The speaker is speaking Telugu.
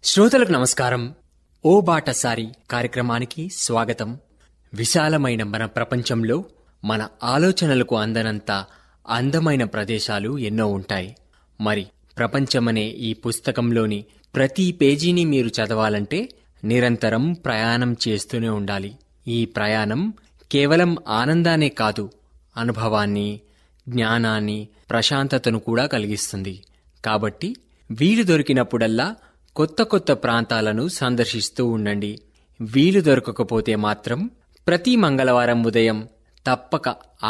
శ్రోతలకు నమస్కారం ఓ బాటసారి కార్యక్రమానికి స్వాగతం విశాలమైన మన ప్రపంచంలో మన ఆలోచనలకు అందనంత అందమైన ప్రదేశాలు ఎన్నో ఉంటాయి మరి ప్రపంచమనే ఈ పుస్తకంలోని ప్రతి పేజీని మీరు చదవాలంటే నిరంతరం ప్రయాణం చేస్తూనే ఉండాలి ఈ ప్రయాణం కేవలం ఆనందానే కాదు అనుభవాన్ని జ్ఞానాన్ని ప్రశాంతతను కూడా కలిగిస్తుంది కాబట్టి వీలు దొరికినప్పుడల్లా కొత్త కొత్త ప్రాంతాలను సందర్శిస్తూ ఉండండి వీలు దొరకకపోతే మాత్రం ప్రతి మంగళవారం ఉదయం తప్పక